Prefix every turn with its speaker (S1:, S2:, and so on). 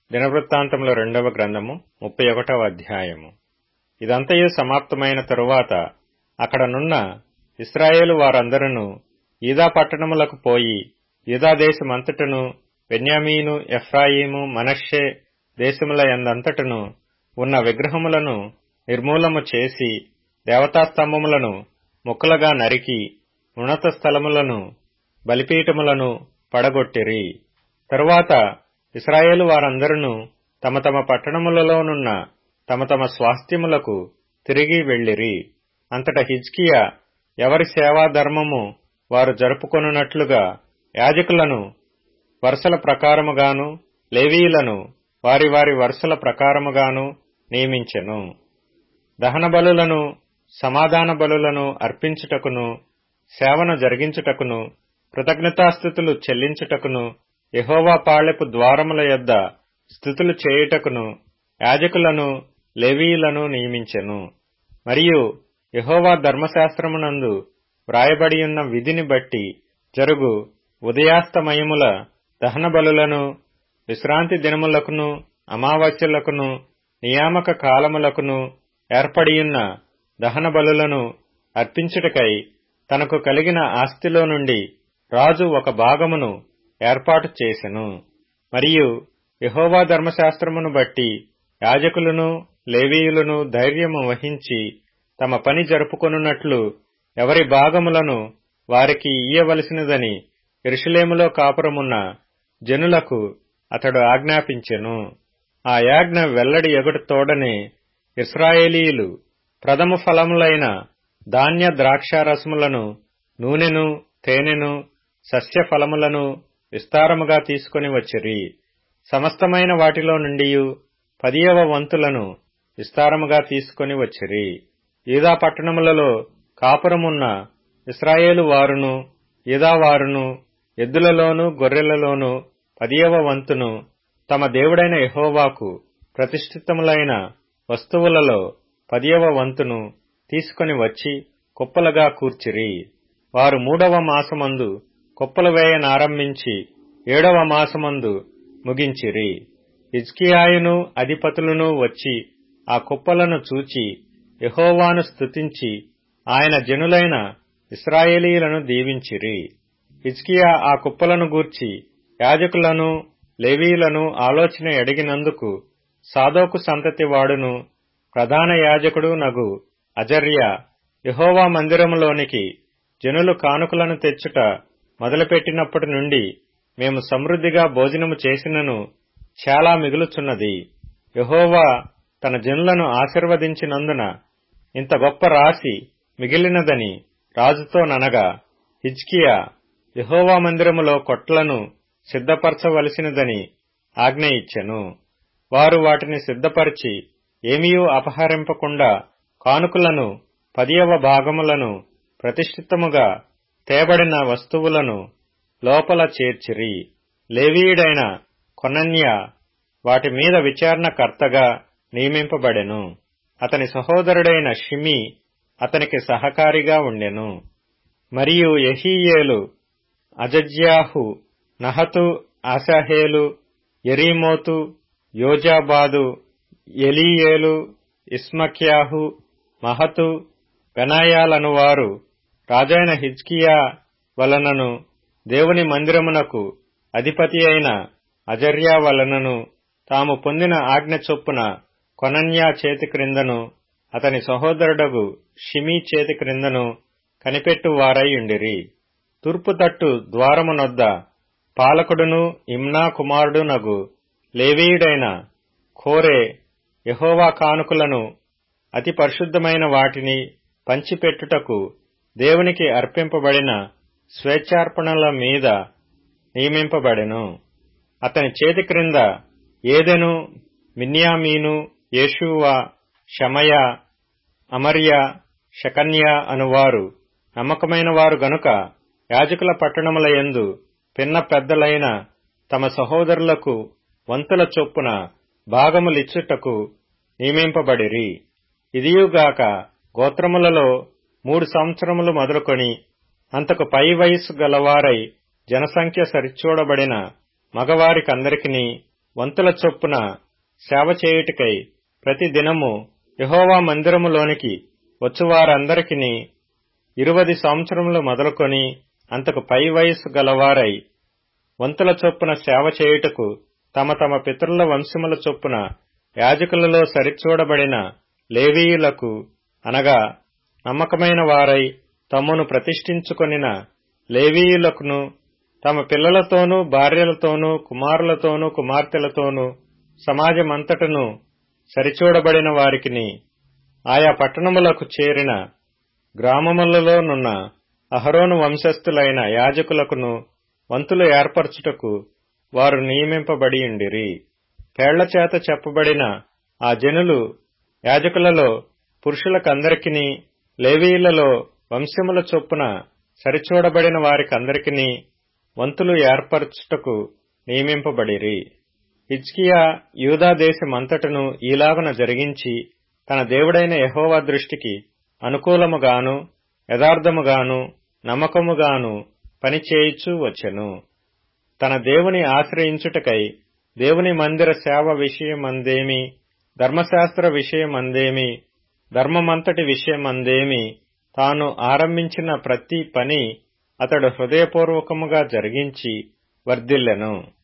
S1: దినవృత్తాంతముల రెండవ గ్రంథము ముప్పై ఒకటవ అధ్యాయము ఇదంతయు సమాప్తమైన తరువాత అక్కడనున్న ఇస్రాయేలు వారందరూ ఈదా పట్టణములకు పోయి యూదా దేశమంతటను బెన్యామీను ఎఫ్రాయిము మనష్షే దేశముల యందంతటను ఉన్న విగ్రహములను నిర్మూలము చేసి దేవతాస్తంభములను ముక్కలుగా నరికి ఉన్నత స్థలములను బలిపీఠములను పడగొట్టిరి తరువాత ఇస్రాయేలు వారందరూ తమ తమ పట్టణములలోనున్న తమ తమ స్వాస్థ్యములకు తిరిగి వెళ్ళిరి అంతట హిజ్కియా ఎవరి సేవాధర్మము వారు జరుపుకొనున్నట్లుగా యాజకులను వరుసల ప్రకారముగాను లేవీయులను వారి వారి వరుసల ప్రకారముగాను నియమించెను దహన బలులను సమాధాన బలులను అర్పించుటకును సేవను జరిగించుటకును కృతజ్ఞతాస్థుతులు చెల్లించుటకును యహోవా పాళెపు ద్వారముల యొద్ద స్థుతులు చేయుటకును యాజకులను లేవీయులను నియమించెను మరియు యహోవా ధర్మశాస్త్రమునందు వ్రాయబడియున్న విధిని బట్టి జరుగు ఉదయాస్తమయముల దహన బలులను విశ్రాంతి దినములకును అమావాస్యలకును నియామక కాలములకును ఏర్పడియున్న దహన బలులను అర్పించుటకై తనకు కలిగిన ఆస్తిలో నుండి రాజు ఒక భాగమును ఏర్పాటు చేసెను మరియు యహోవా ధర్మశాస్త్రమును బట్టి యాజకులను లేవీయులను ధైర్యము వహించి తమ పని జరుపుకొనున్నట్లు ఎవరి భాగములను వారికి ఇయ్యవలసినదని ఎరుషులేములో కాపురమున్న జనులకు అతడు ఆజ్ఞాపించెను ఆ యాజ్ఞ వెల్లడి ఎగుట తోడనే ఇస్రాయేలీయులు ప్రథమ ఫలములైన ధాన్య ద్రాక్షారసములను నూనెను తేనెను సస్య ఫలములను విస్తారముగా తీసుకుని వచ్చిరి సమస్తమైన వాటిలో నుండి పదియవ వంతులను విస్తారముగా తీసుకుని వచ్చిరి ఈదా పట్టణములలో కాపురమున్న ఇస్రాయేలు వారును ఈదావారును ఎద్దులలోను గొర్రెలలోను పదియవ వంతును తమ దేవుడైన యహోవాకు ప్రతిష్ఠితములైన వస్తువులలో పదియవ వంతును తీసుకుని వచ్చి కుప్పలుగా కూర్చిరి వారు మూడవ మాసమందు కుప్పలు వేయనారంభించి ఏడవ మాసమందు ముగించిరి హిజ్కియాయును అధిపతులను వచ్చి ఆ కుప్పలను చూచి యహోవాను స్తుతించి ఆయన జనులైన ఇస్రాయేలీలను దీవించిరి హిజ్కియా ఆ కుప్పలను గూర్చి యాజకులను లేవీలను ఆలోచన ఎడిగినందుకు సాదోకు సంతతి వాడును ప్రధాన యాజకుడు నగు అజర్య యహోవా మందిరములోనికి జనులు కానుకలను తెచ్చుట మొదలుపెట్టినప్పటి నుండి మేము సమృద్ధిగా భోజనము చేసినను చాలా మిగులుచున్నది యహోవా తన జనులను ఆశీర్వదించినందున ఇంత గొప్ప రాశి మిగిలినదని రాజుతో ననగా హిజ్కియా యహోవా మందిరములో కొట్లను సిద్ధపరచవలసినదని ఆజ్ఞ ఇచ్చెను వారు వాటిని సిద్ధపరిచి ఏమీయూ అపహరింపకుండా కానుకలను పదియవ భాగములను ప్రతిష్ఠితముగా తేబడిన వస్తువులను లోపల చేర్చిరి లేవీయుడైన కొనన్య వాటి మీద విచారణకర్తగా నియమింపబడెను అతని సహోదరుడైన షిమి అతనికి సహకారిగా ఉండెను మరియు యహీయేలు అజజ్యాహు నహతు ఆశాహేలు ఎరీమోతు యోజాబాదు ఎలీయేలు ఇస్మక్యాహు మహతు బెనాయాలను వారు రాజైన హిజ్కియా వలనను దేవుని మందిరమునకు అధిపతి అయిన అజర్యా వలనను తాము పొందిన ఆజ్ఞ చొప్పున కొనన్యా చేతి క్రిందను అతని సహోదరుడగు షిమీ చేతి క్రిందను కనిపెట్టు వారైయుండిరి తూర్పు తట్టు ద్వారమునొద్ద పాలకుడును ఇమ్నా కుమారుడు నగు లేవీయుడైన ఖోరే యహోవా కానుకలను అతి పరిశుద్ధమైన వాటిని పంచిపెట్టుటకు దేవునికి అర్పింపబడిన స్వేచ్ఛార్పణల మీద నియమింపబడెను అతని చేతి క్రింద ఏదెను మిన్యామీను యేషూవా షమయ అమర్య షకన్య అనువారు నమ్మకమైన వారు గనుక యాజకుల పట్టణముల యందు పిన్న పెద్దలైన తమ సహోదరులకు వంతుల చొప్పున భాగములిచ్చుటకు నియమింపబడిరి ఇదియుగాక గోత్రములలో మూడు సంవత్సరములు మొదలుకొని అంతకు పై వయస్సు గలవారై జనసంఖ్య సరిచూడబడిన మగవారికందరికిని వంతుల చొప్పున సేవ చేయుటకై ప్రతి దినము యహోవా మందిరములోనికి వచ్చువారందరికిని ఇరువది సంవత్సరములు మొదలుకొని అంతకు పై వయస్సు గలవారై వంతుల చొప్పున సేవ చేయుటకు తమ తమ పితరుల వంశముల చొప్పున యాజకులలో సరిచూడబడిన లేవీయులకు అనగా నమ్మకమైన వారై తమ్మును ప్రతిష్ఠించుకొనిన లేవీయులకును తమ పిల్లలతోనూ భార్యలతోనూ కుమారులతోనూ కుమార్తెలతోనూ సమాజమంతటను సరిచూడబడిన వారికిని ఆయా పట్టణములకు చేరిన గ్రామములలోనున్న అహరోను వంశస్థులైన యాజకులకును వంతులు ఏర్పరచుటకు వారు నియమింపబడియుండిరి పేళ్లచేత చెప్పబడిన ఆ జనులు యాజకులలో పురుషులకందరికిని లేవీయులలో వంశముల చొప్పున సరిచూడబడిన వారికందరికిని వంతులు ఏర్పరచుటకు నియమింపబడిరి హిజ్కియా యూదా దేశమంతటను ఈలాగున జరిగించి తన దేవుడైన యహోవా దృష్టికి అనుకూలముగాను యథార్థముగాను నమ్మకముగాను పనిచేయుచూ వచ్చెను తన దేవుని ఆశ్రయించుటకై దేవుని మందిర సేవ విషయమందేమి ధర్మశాస్త్ర విషయమందేమి ధర్మమంతటి విషయమందేమి తాను ఆరంభించిన ప్రతి పని అతడు హృదయపూర్వకముగా జరిగించి వర్ధిల్లెను